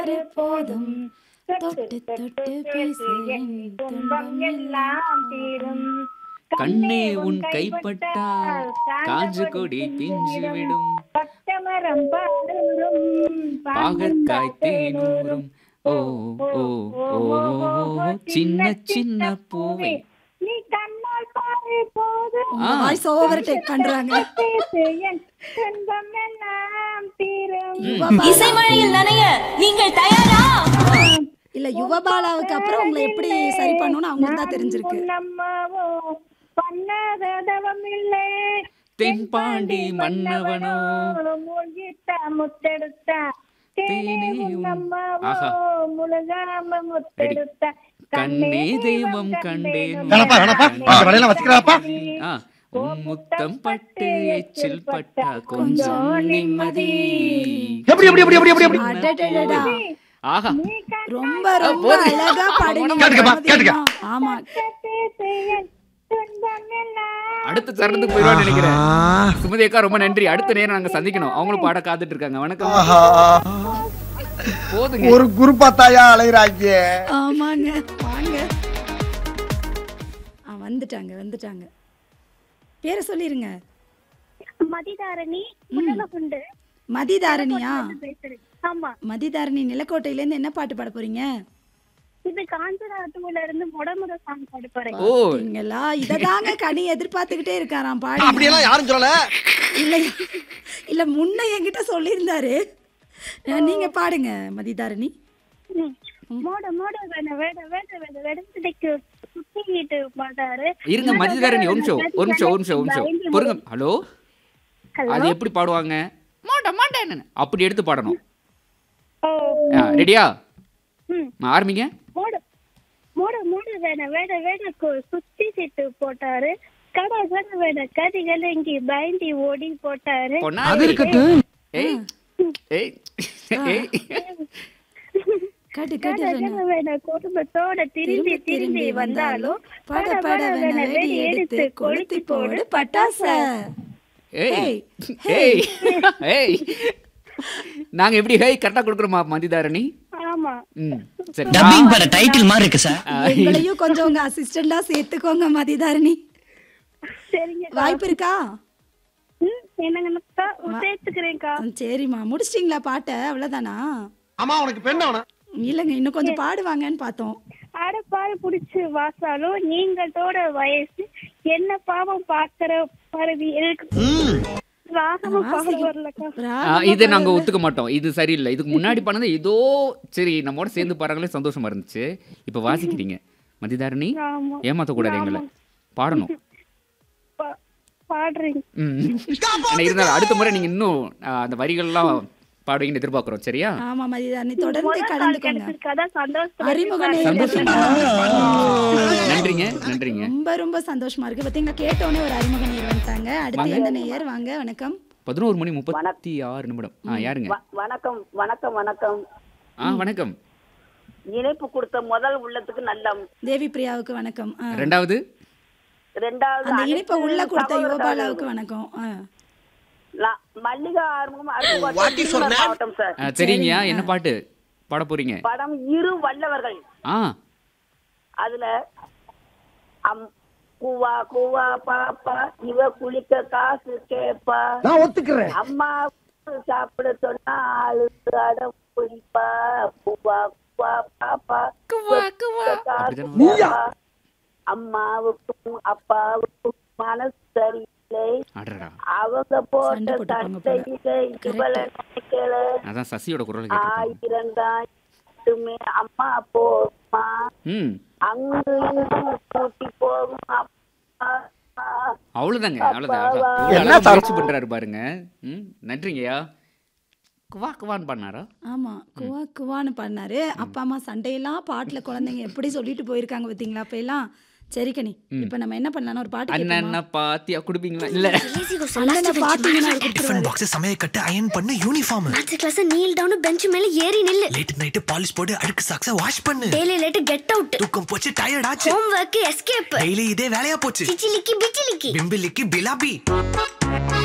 ஒரு போதும் தொட்டு தொட்டு பேசு என் துன்பம் எல்லாம் தீரும் கண்ணே உன் கைப்பட்டால் காஞ்சு கொடி பிஞ்சு விடும் பச்சமரம் பாடூரும் பாகற்காய் தேனூரும் ஓ ஓ ஓ சின்ன சின்ன பூவே நீ கண்ணால் பாரு போதும் ஆ. வாய்ஸ் ஓவர் டேக் பண்றாங்க பேசு என் துன்பம் எல்லாம் தீரும் ம். இசைமழையில் நனைய நீங்கள் தயாரா இல்ல யுவபாலாவுக்கு அப்புறம் உங்களை எப்படி சரி பண்ணணும்னு அவங்களுக்கு தான் தெரிஞ்சிருக்கு நம்மவோ பண்ணாத தவம் இல்லை தென்பாண்டி மன்னவனோ மூழ்கிட்ட முத்தெடுத்த தேனே உன்- நம்மவோ ஆஹா. முழுகாம முத்தெடுத்த கண்ணே தெய்வம் கண்டேன் வேணாப்பா, வேணாப்பா. இந்த வேலையெல்லாம் வச்சுக்கிறாப்பா. ஆ, உன் முத்தம் பட்டு எச்சில் பட்டா கொஞ்சம் நிம்மதி எப்படி எப்படி எப்படி எப்படி எப்படி எப்படி அடடடடா. ஆஹா ரொம்ப ரொம்ப போதும். அழகா பாடுங்க கேட்டுக்கப்பா, கேட்டுக்க. ஆமா பேசு என் துன்பம் எல்லாம் அடுத்த சரணத்துக்கு போயிடுவான்னு நினைக்கிறேன் சுமதி அக்கா ரொம்ப நன்றி அடுத்த நேரம் நாங்க சந்திக்கணும் அவங்களும் பாட காத்துட்டு இருக்காங்க வணக்கம் ஆஹா. போதுங்க ஒரு குருப்பா தாயா அலைகிறாங்க ஆமாங்க வாங்க ஆ வந்துட்டாங்க வந்துட்டாங்க பேரை சொல்லிருங்க மதிதாரணி உணவகுண்டு மதிதாரணியா பேசுறேன் ஆமா மதிதாரணி நிலக்கோட்டையில இருந்து என்ன பாட்டு பாட போறீங்க இது காஞ்சனா டூல இருந்து முடமுட சாங் பாட போறேன் ஓ நீங்களா இததாங்க கனி எதிர்பார்த்துக்கிட்டே இருக்காராம் பாடி அப்படியெல்லாம் யாரும் சொல்லல இல்ல இல்ல முன்ன என்கிட்ட சொல்லியிருந்தாரு அஹ், நீங்க பாடுங்க மதிதாரணி ம். மோட மோட வேண வேட வேட வேட வெடத்துக்கு சுத்திக்கிட்டு மாட்டாரு இருங்க மதிதாரணி ஒரு நிமிஷம் ஒரு நிமிஷம் ஒரு நிமிஷம் ஒரு நிமிஷம் பொறுங்க ஹலோ ஹலோ அது எப்படி பாடுவாங்க மாட்ட மாட்டேன் அப்படி எடுத்து பாடணும் ஓ ரெடியா ம் ஆரம்பிங்க மோட மோட மோட வேண வேட வேடக்கு சுத்தி சீட்டு போட்டாரு கட கட வேட கதி கலங்கி பயந்தி ஓடி போட்டாரு பொன்னா அது இருக்கட்டும் ஏய் ஏய் ஏய் கட்டு கட கட்டு கட வேண குடும்பத்தோட திரும்பி திரும்பி வந்தாலும் பட பட வேண வெடி எடுத்து கொளுத்தி போடு பட்டாச ஏய் ஏய் ஏய் நாங்க எப்படி ஹேய் கரெக்டா கொடுக்குறோமா மதிதாரணி ஆமா ம் சரி டப்பிங் பட டைட்டில் மாதிரி இருக்கு சார் எங்களையும் கொஞ்சம் உங்க அசிஸ்டண்டா சேர்த்துக்கோங்க மதிதாரணி சரிங்க வாய்ப்பு இருக்கா ம், என்னங்கக்கா சேர்த்துக்கிறேன்க்கா ம், சரிம்மா முடிச்சிட்டீங்களா பாட்டை அவ்வளவுதானா ஆமா உனக்கு பெண் அவன இல்லைங்க இன்னும் கொஞ்சம் பாடுவாங்கன்னு பார்த்தோம் அடப்பாடு புடிச்சு வாசாலும் நீங்களோட வயசு என்ன பாவம் பாக்குற பரவி ராகமும் பாட வரலக்கா ஆ, இதை நாங்க ஒத்துக்க மாட்டோம் இது சரியில்லை இதுக்கு முன்னாடி பண்ணது ஏதோ சரி நம்மோட சேர்ந்து பாருங்களே சந்தோஷமா இருந்துச்சு இப்ப வாசிக்கிறீங்க மதிதாரணி ஆமா ஏமாத்தக்கூடாது எங்களை பாடணும் பா- பாடுறீங்க ம் ஆனா இருந்தாலும் அடுத்த முறை நீங்க இன்னும் ஆ, அந்த வரிகள்லாம் பாடுவீங்கன்னு எதிர்பார்க்கிறோம் சரியா ஆமா மதிதாரணி தொடர்ந்து முதல் நாள் கலந்துக்கோங்க கிடைச்சிருக்காதான் சந்தோஷம் அறிமுக நேயர் சந்தோஷமா பார்த்தீங்களா? நன்றிங்க நன்றிங்க ரொம்ப ரொம்ப சந்தோஷமா இருக்கு பாத்தீங்களா கேட்டோடனே ஒரு அறிமுக நேயர் வந்துட்டாங்க அடுத்து எந்த நேயர் வாங்க வணக்கம் பதினோரு மணி முப்பத்தி ஆறு நிமிடம் ஆ யாருங்க வ- வணக்கம் வணக்கம் வணக்கம் ஆ வணக்கம் இணைப்பு கொடுத்த முதல் உள்ளத்துக்கு நல்ல தேவி பிரியாவுக்கு வணக்கம் ஆ. ரெண்டாவது ரெண்டாவது அந்த அனைத்து இனிப்பை உள்ள கொடுத்த சகோதர யுவபாலாவுக்கு வணக்கம் ஆ. லா- மல்லிகா ஆறுமுகம் அருள்வாக்கு What is your Tirunelveli name? மாவட்டம் சார் ஆ, சரிங்கய்யா என்ன பாட்டு பாட போறீங்க படம் இரு வல்லவர்கள் ஆ அதுல அம் கூவா கூவா பாப்பா இவ குளிக்க காசு கேப்பா நான் ஒத்துக்கிறேன் அம்மா சாப்பிட சொன்னா ஆளு அடம் குடிப்பா கூவா கூவா பாப்பா இவ குளிக்க காசு அப்படிதானே? கேப்பா. அம்மாவுக்கும் அப்பாவுக்கும் மனசு சரியில்லை அடடா அவங்க போட்ட சண்டை போட்டுப்பாங்க போல. சட்டையில இவள நினைக்கல அதான் சசியோட குரல் கேட்டிருக்கோம் ஆயிரம் தான் மட்டுமே அம்மா போமா ம் அங்கு இங்கு கூட்டி போகும் அப்பா அவ்வளவுதாங்க அவ்வளவுதான் அவ்வளவுதான். அப்பாவா. எவ்வளவு என்ன அழகா சார்? முயற்சி பண்றாரு பாருங்க ம் நன்றிங்கய்யா குவா குவான்னு பண்ணாரா ஆமா குவா குவான்னு பண்ணாரு அப்பா அம்மா சண்டையெல்லாம் பாட்டுல குழந்தைங்க எப்படி சொல்லிட்டு போயிருக்காங்க பாத்தீங்களா அப்ப எல்லாம் சரி கனி இப்ப நம்ம என்ன பண்ணலாம் ஒரு பாட்டு கேட்போமா? அண்ணன் பாத்தியா குடுப்பீங்களா இல்ல அண்ணனை பாத்தீங்கன்னா அவர் டிஃபன் கொடுத்துருவாரு. பாக்ஸ் சமையல் கட்டு அயன் பண்ணு யூனிஃபார்ம் அடுத்த கிளாஸ் நீல் டவுன் பெஞ்ச் மேல ஏறி நில்லு லேட் நைட் பாலிஷ் போட்டு அழுக்கு சாக்ஸ வாஷ் பண்ணு டெய்லி லேட் கெட் அவுட் தூக்கம் போச்சு டயர்ட் ஆச்சு ஹோம் ஒர்க் எஸ்கேப் டெய்லி இதே வேலையா போச்சு சிச்சிலிக்கி பிச்சிலிக்கி பிம்பிலிக்கு பிலாபி